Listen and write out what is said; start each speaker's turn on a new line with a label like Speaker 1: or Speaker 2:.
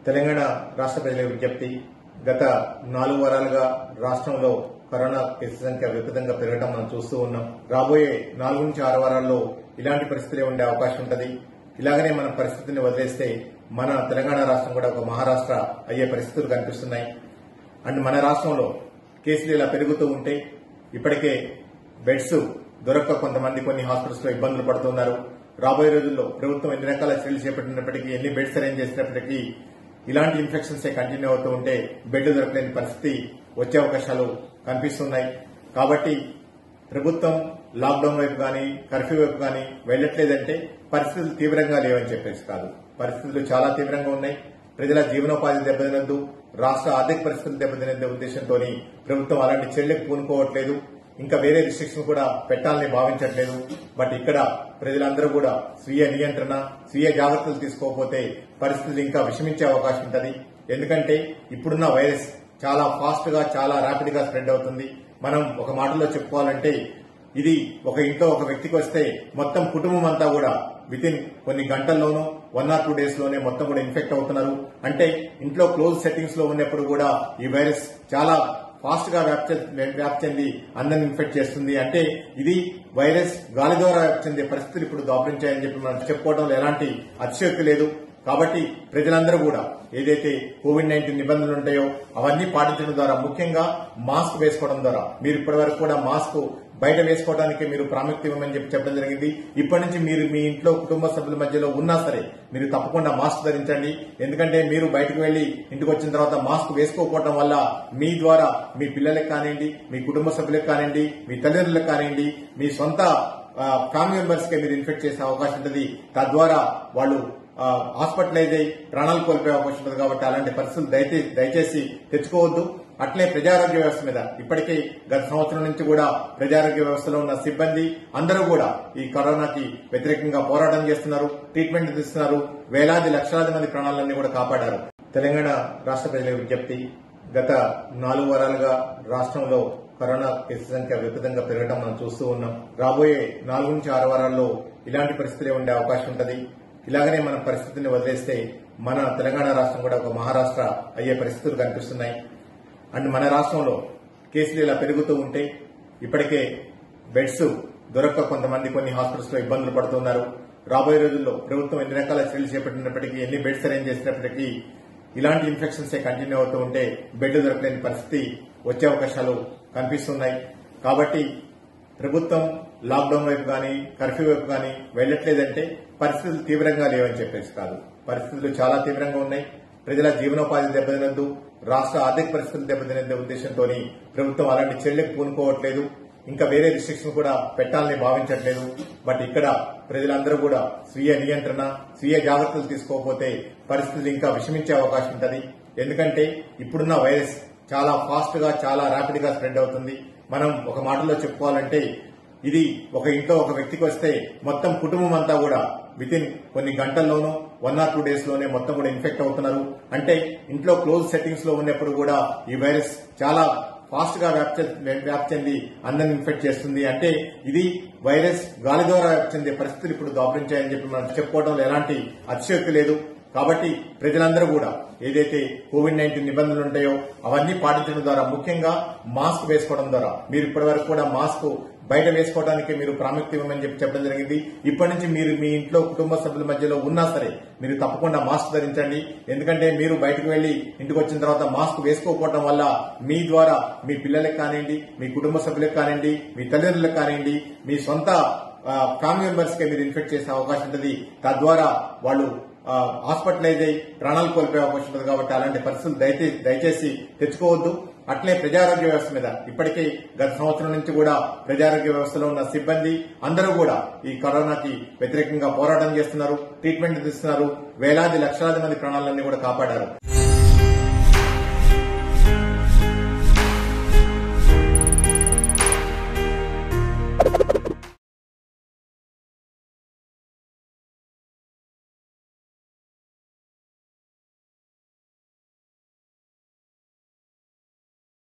Speaker 1: తెలంగాణ రాష్ట్ర ప్రజల విజ్ఞప్తి గత నాలుగు వారాలుగా రాష్ట్రంలో కరోనా కేసు సంఖ్య విపరీతంగా పెరగడం మనం చూస్తూ ఉన్నాం రాబోయే నాలుగు నుంచి ఆరు వారాల్లో ఇలాంటి పరిస్థితులే ఉండే అవకాశం ఉంటది ఇలాగనే మన పరిస్థితిని వదిలేస్తే మన తెలంగాణ రాష్ట్రం కూడా ఒక మహారాష్ట్ర అయ్యే పరిస్థితులు కనిపిస్తున్నాయి అండ్ మన రాష్ట్రంలో కేసులు ఇలా పెరుగుతూ ఉంటే ఇప్పటికే బెడ్స్ దొరక్క కొంతమంది కొన్ని హాస్పిటల్స్ లో ఇబ్బందులు పడుతున్నారు రాబోయే రోజుల్లో ప్రభుత్వం ఎన్ని రకాల చర్యలు చేపట్టినప్పటికీ ఎన్ని బెడ్స్ అరేంజ్ చేసినప్పటికీ ఇలాంటి ఇన్ఫెక్షన్స్ కంటిన్యూ అవుతూ ఉంటే బెడ్ దొరకలేని పరిస్థితి వచ్చే అవకాశాలు కనిపిస్తున్నాయి కాబట్టి ప్రభుత్వం లాక్డౌన్ వైపు కానీ కర్ఫ్యూ వైపు కానీ వెళ్లట్లేదంటే పరిస్థితులు తీవ్రంగా లేవని చెప్పేసి కాదు పరిస్థితులు చాలా తీవ్రంగా ఉన్నాయి ప్రజల జీవనోపాధి దెబ్బతినద్దు రాష్ట్ర ఆర్థిక పరిస్థితులు దెబ్బతినే ఉద్దేశంతో ప్రభుత్వం అలాంటి చర్యలకు పూనుకోవట్లేదు ఇంకా వేరే రిస్ట్రిక్షన్ కూడా పెట్టాలని భావించట్లేదు బట్ ఇక్కడ ప్రజలందరూ కూడా స్వీయ నియంత్రణ స్వీయ జాగ్రత్తలు తీసుకోకపోతే పరిస్థితులు ఇంకా విషమించే అవకాశం ఉంటది ఎందుకంటే ఇప్పుడున్న వైరస్ చాలా ఫాస్ట్ గా చాలా ర్యాపిడ్ గా స్ప్రెడ్ అవుతుంది మనం ఒక మాటలో చెప్పుకోవాలంటే ఇది ఒక ఇంట్లో ఒక వ్యక్తికి వస్తే మొత్తం కుటుంబం అంతా కూడా విత్ ఇన్ కొన్ని గంటల్లోనూ వన్ ఆర్ టూ డేస్ లోనే మొత్తం కూడా ఇన్ఫెక్ట్ అవుతున్నారు అంటే ఇంట్లో క్లోజ్ సెట్టింగ్స్ లో ఉన్నప్పుడు కూడా ఈ వైరస్ చాలా ఫాస్ట్ గా వ్యాప్తి వ్యాప్తి చెంది అందరిని ఇన్ఫెక్ట్ చేస్తుంది అంటే ఇది వైరస్ గాలి ద్వారా వ్యాప్తి చెందే పరిస్థితులు ఇప్పుడు దాపరించాయని చెప్పి మనం చెప్పుకోవడంలో ఎలాంటి అతిశయోక్తి లేదు కాబట్టి ప్రజలందరూ కూడా ఏదైతే కోవిడ్ నైన్టీన్ నిబంధనలు ఉంటాయో అవన్నీ పాటించడం ద్వారా ముఖ్యంగా మాస్క్ వేసుకోవడం ద్వారా మీరు ఇప్పటి వరకు కూడా మాస్క్ బయట వేసుకోవడానికి మీరు ప్రాముఖ్యత ఇవ్వమని చెప్పి చెప్పడం జరిగింది ఇప్పటి నుంచి మీరు మీ ఇంట్లో కుటుంబ సభ్యుల మధ్యలో ఉన్నా సరే మీరు తప్పకుండా మాస్క్ ధరించండి ఎందుకంటే మీరు బయటకు వెళ్లి ఇంటికి వచ్చిన తర్వాత మాస్క్ వేసుకోకపోవడం వల్ల మీ ద్వారా మీ పిల్లలకు కానివ్వండి మీ కుటుంబ సభ్యులకు కానివ్వండి మీ తల్లిదండ్రులకు కానివ్వండి మీ సొంత ఫ్యామిలీ మెంబర్స్ కి మీరు ఇన్ఫెక్ట్ చేసే అవకాశం ఉంటుంది తద్వారా వాళ్ళు హాస్పిటలైజ్ అయ్యి ప్రాణాలు కోల్పోయే అవకాశం ఉంటుంది కాబట్టి అలాంటి పరిస్థితులు దయచేసి దయచేసి తెచ్చుకోవద్దు అట్లే ప్రజారోగ్య వ్యవస్థ మీద ఇప్పటికే గత సంవత్సరం నుంచి కూడా ప్రజారోగ్య వ్యవస్థలో ఉన్న సిబ్బంది అందరూ కూడా ఈ కరోనాకి వ్యతిరేకంగా పోరాటం చేస్తున్నారు ట్రీట్మెంట్ ఇస్తున్నారు వేలాది లక్షలాది మంది ప్రాణాలన్నీ కూడా కాపాడారు తెలంగాణ రాష్ట్ర ప్రజల విజ్ఞప్తి గత నాలుగు వారాలుగా రాష్ట్రంలో కరోనా కేసు సంఖ్య విపరీతంగా పెరగడం మనం చూస్తూ ఉన్నాం రాబోయే నాలుగు నుంచి ఆరు వారాల్లో ఇలాంటి పరిస్థితులే ఉండే అవకాశం ఉంటది ఇలాగనే మన పరిస్థితిని వదిలేస్తే మన తెలంగాణ రాష్ట్రం కూడా ఒక మహారాష్ట్ర అయ్యే పరిస్థితులు కనిపిస్తున్నాయి అండ్ మన రాష్ట్రంలో కేసులు ఇలా పెరుగుతూ ఉంటే ఇప్పటికే బెడ్స్ దొరక్క కొంతమంది కొన్ని హాస్పిటల్స్ లో ఇబ్బందులు పడుతున్నారు రాబోయే రోజుల్లో ప్రభుత్వం ఎన్ని రకాల చర్యలు చేపట్టినప్పటికీ ఎన్ని బెడ్స్ అరేంజ్ చేసినప్పటికీ ఇలాంటి ఇన్ఫెక్షన్స్ కంటిన్యూ అవుతూ ఉంటే బెడ్ దొరకలేని పరిస్థితి వచ్చే అవకాశాలు కనిపిస్తున్నాయి కాబట్టి ప్రభుత్వం లాక్డౌన్ వైపు కానీ కర్ఫ్యూ వైపు కానీ వెళ్లట్లేదంటే పరిస్థితులు తీవ్రంగా లేవని చెప్పేసి కాదు పరిస్థితులు చాలా తీవ్రంగా ఉన్నాయి ప్రజల జీవనోపాధి దెబ్బతినద్దు రాష్ట్ర ఆర్థిక పరిస్థితులు దెబ్బతినే ఉద్దేశంతో ప్రభుత్వం అలాంటి చర్యలకు పూనుకోవట్లేదు ఇంకా వేరే రిస్ట్రిక్షన్ కూడా పెట్టాలని భావించట్లేదు బట్ ఇక్కడ ప్రజలందరూ కూడా స్వీయ నియంత్రణ స్వీయ జాగ్రత్తలు తీసుకోకపోతే పరిస్థితులు ఇంకా విషమించే అవకాశం ఉంటది ఎందుకంటే ఇప్పుడున్న వైరస్ చాలా ఫాస్ట్ గా చాలా ర్యాపిడ్ గా స్ప్రెడ్ అవుతుంది మనం ఒక మాటలో చెప్పుకోవాలంటే ఇది ఒక ఇంట్లో ఒక వ్యక్తికి వస్తే మొత్తం కుటుంబం అంతా కూడా విత్ ఇన్ కొన్ని గంటల్లోనూ వన్ ఆర్ టూ డేస్ లోనే మొత్తం కూడా ఇన్ఫెక్ట్ అవుతున్నారు అంటే ఇంట్లో క్లోజ్ సెట్టింగ్స్ లో ఉన్నప్పుడు కూడా ఈ వైరస్ చాలా ఫాస్ట్ గా వ్యాప్తి వ్యాప్తి చెంది అందరిని ఇన్ఫెక్ట్ చేస్తుంది అంటే ఇది వైరస్ గాలి ద్వారా వ్యాప్తి చెందే పరిస్థితులు ఇప్పుడు దాపరించాయని చెప్పి మనం చెప్పుకోవడంలో ఎలాంటి అతిశయోక్తి లేదు కాబట్టి ప్రజలందరూ కూడా ఏదైతే కోవిడ్ నైన్టీన్ నిబంధనలు ఉంటాయో అవన్నీ పాటించడం ద్వారా ముఖ్యంగా మాస్క్ వేసుకోవడం ద్వారా మీరు ఇప్పటి వరకు కూడా మాస్క్ బయట వేసుకోవడానికి మీరు ప్రాముఖ్యత ఇవ్వమని చెప్పి చెప్పడం జరిగింది ఇప్పటి నుంచి మీరు మీ ఇంట్లో కుటుంబ సభ్యుల మధ్యలో ఉన్నా సరే మీరు తప్పకుండా మాస్క్ ధరించండి ఎందుకంటే మీరు బయటకు వెళ్లి ఇంటికి వచ్చిన తర్వాత మాస్క్ వేసుకోకపోవడం వల్ల మీ ద్వారా మీ పిల్లలకు కానివ్వండి మీ కుటుంబ సభ్యులకు కానివ్వండి మీ తల్లిదండ్రులకు కానివ్వండి మీ సొంత ఫ్యామిలీ మెంబర్స్ కి మీరు ఇన్ఫెక్ట్ చేసే అవకాశం ఉంటుంది తద్వారా వాళ్ళు హాస్పిటలైజ్ అయ్యి ప్రాణాలు కోల్పోయే అవకాశం ఉంటుంది కాబట్టి అలాంటి పరిస్థితులు దయచేసి దయచేసి తెచ్చుకోవద్దు అట్లే ప్రజారోగ్య వ్యవస్థ మీద ఇప్పటికే గత సంవత్సరం నుంచి కూడా ప్రజారోగ్య వ్యవస్థలో ఉన్న సిబ్బంది అందరూ కూడా ఈ కరోనాకి వ్యతిరేకంగా పోరాటం చేస్తున్నారు ట్రీట్మెంట్ ఇస్తున్నారు వేలాది లక్షలాది మంది ప్రాణాలన్నీ కూడా కాపాడారు